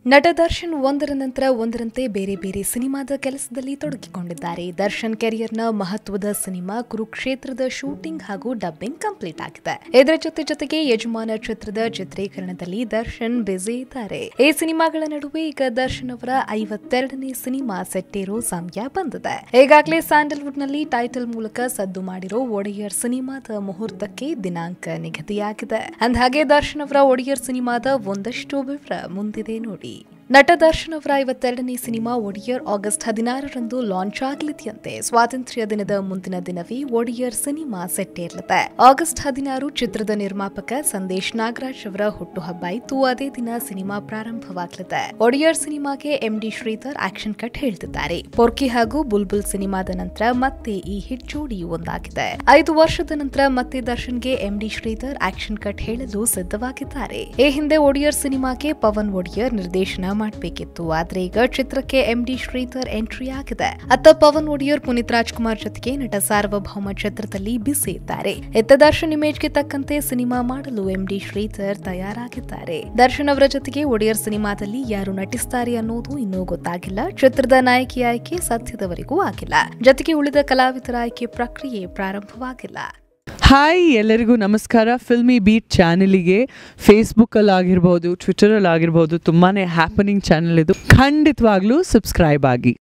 ನಟ ದರ್ಶನ್ ಒಂದರ ನಂತರ ಒಂದರಂತೆ ಬೇರೆ ಬೇರೆ ಸಿನಿಮಾದ ಕೆಲಸದಲ್ಲಿ ತೊಡಗಿಕೊಂಡಿದ್ದಾರೆ ದರ್ಶನ್ ಕೆರಿಯರ್ನ ಮಹತ್ವದ ಸಿನಿಮಾ ಕುರುಕ್ಷೇತ್ರದ ಶೂಟಿಂಗ್ ಹಾಗೂ ಡಬ್ಬಿಂಗ್ ಕಂಪ್ಲೀಟ್ ಆಗಿದೆ ಇದರ ಜೊತೆ ಜೊತೆಗೆ ಯಜಮಾನ ಚಿತ್ರದ ಚಿತ್ರೀಕರಣದಲ್ಲಿ ದರ್ಶನ್ ಬ್ಯುಸಿ ಇದ್ದಾರೆ ಈ ಸಿನಿಮಾಗಳ ನಡುವೆ ಈಗ ದರ್ಶನ್ ಅವರ ಐವತ್ತೆರಡನೇ ಸಿನಿಮಾ ಸೆಟ್ಟೇರೋ ಸಮಯ ಬಂದಿದೆ ಈಗಾಗಲೇ ಸ್ಯಾಂಡಲ್ವುಡ್ ನಲ್ಲಿ ಟೈಟಲ್ ಮೂಲಕ ಸದ್ದು ಮಾಡಿರೋ ಒಡೆಯರ್ ಸಿನಿಮಾದ ಮುಹೂರ್ತಕ್ಕೆ ದಿನಾಂಕ ನಿಗದಿಯಾಗಿದೆ ಅಂದಹಾಗೆ ದರ್ಶನ್ ಅವರ ಒಡೆಯರ್ ಸಿನಿಮಾದ ಒಂದಷ್ಟು ವಿವರ ಮುಂದಿದೆ ನೋಡಿ ನಟ ದರ್ಶನ್ ಅವರ ಐವತ್ತೆರಡನೇ ಸಿನಿಮಾ ಒಡಿಯರ್ ಆಗಸ್ಟ್ ಹದಿನಾರರಂದು ಲಾಂಚ್ ಆಗಲಿದೆಯಂತೆ ಸ್ವಾತಂತ್ರ್ಯ ದಿನದ ಮುಂದಿನ ದಿನವೇ ಒಡಿಯರ್ ಸಿನಿಮಾ ಸೆಟ್ಟೇರಲಿದೆ ಆಗಸ್ಟ್ ಹದಿನಾರು ಚಿತ್ರದ ನಿರ್ಮಾಪಕ ಸಂದೇಶ್ ನಾಗರಾಜ್ ಅವರ ಹುಟ್ಟುಹಬ್ಬ ಇತ್ತು ಅದೇ ದಿನ ಸಿನಿಮಾ ಪ್ರಾರಂಭವಾಗಲಿದೆ ಒಡಿಯರ್ ಸಿನಿಮಾಗೆ ಎಂಡಿ ಶ್ರೀಧರ್ ಆಕ್ಷನ್ ಕಟ್ ಹೇಳ್ತಿದ್ದಾರೆ ಪೊರ್ಕಿ ಹಾಗೂ ಬುಲ್ಬುಲ್ ಸಿನಿಮಾದ ನಂತರ ಮತ್ತೆ ಈ ಹಿಟ್ ಜೋಡಿ ಒಂದಾಗಿದೆ ಐದು ವರ್ಷದ ನಂತರ ಮತ್ತೆ ದರ್ಶನ್ಗೆ ಎಂಡಿ ಶ್ರೀಧರ್ ಆಕ್ಷನ್ ಕಟ್ ಹೇಳಲು ಸಿದ್ಧವಾಗಿದ್ದಾರೆ ಈ ಹಿಂದೆ ಒಡಿಯರ್ ಸಿನಿಮಾಗೆ ಪವನ್ ಒಡಿಯರ್ ನಿರ್ದೇಶನ ಮಾಡಬೇಕಿತ್ತು ಆದ್ರೆ ಈಗ ಚಿತ್ರಕ್ಕೆ ಎಂಡಿ ಶ್ರೀಧರ್ ಎಂಟ್ರಿ ಆಗಿದೆ ಅತ್ತ ಪವನ್ ಒಡಿಯರ್ ಪುನೀತ್ ರಾಜ್ಕುಮಾರ್ ಜೊತೆಗೆ ನಟ ಸಾರ್ವಭೌಮ ಚಿತ್ರದಲ್ಲಿ ಬಿಸಿ ಇದ್ದಾರೆ ಎತ್ತ ದರ್ಶನ್ ಇಮೇಜ್ಗೆ ತಕ್ಕಂತೆ ಸಿನಿಮಾ ಮಾಡಲು ಎಂಡಿ ಶ್ರೀಧರ್ ತಯಾರಾಗಿದ್ದಾರೆ ದರ್ಶನ್ ಅವರ ಜೊತೆಗೆ ಒಡಿಯರ್ ಸಿನಿಮಾದಲ್ಲಿ ಯಾರು ನಟಿಸ್ತಾರೆ ಅನ್ನೋದು ಇನ್ನೂ ಗೊತ್ತಾಗಿಲ್ಲ ಚಿತ್ರದ ನಾಯಕಿ ಆಯ್ಕೆ ಸದ್ಯದವರೆಗೂ ಆಗಿಲ್ಲ ಜೊತೆಗೆ ಉಳಿದ ಕಲಾವಿದರ ಆಯ್ಕೆ ಪ್ರಕ್ರಿಯೆ ಪ್ರಾರಂಭವಾಗಿಲ್ಲ ಹಾಯ್ ಎಲ್ಲರಿಗೂ ನಮಸ್ಕಾರ ಫಿಲ್ಮಿ ಬೀಟ್ ಚಾನಲಿಗೆ ಫೇಸ್ಬುಕ್ಕಲ್ಲಿ ಆಗಿರ್ಬೋದು ಟ್ವಿಟರಲ್ಲಿ ಆಗಿರ್ಬೋದು ತುಂಬಾ ಹ್ಯಾಪನಿಂಗ್ ಚಾನಲ್ ಇದು ಖಂಡಿತವಾಗ್ಲೂ ಸಬ್ಸ್ಕ್ರೈಬ್ ಆಗಿ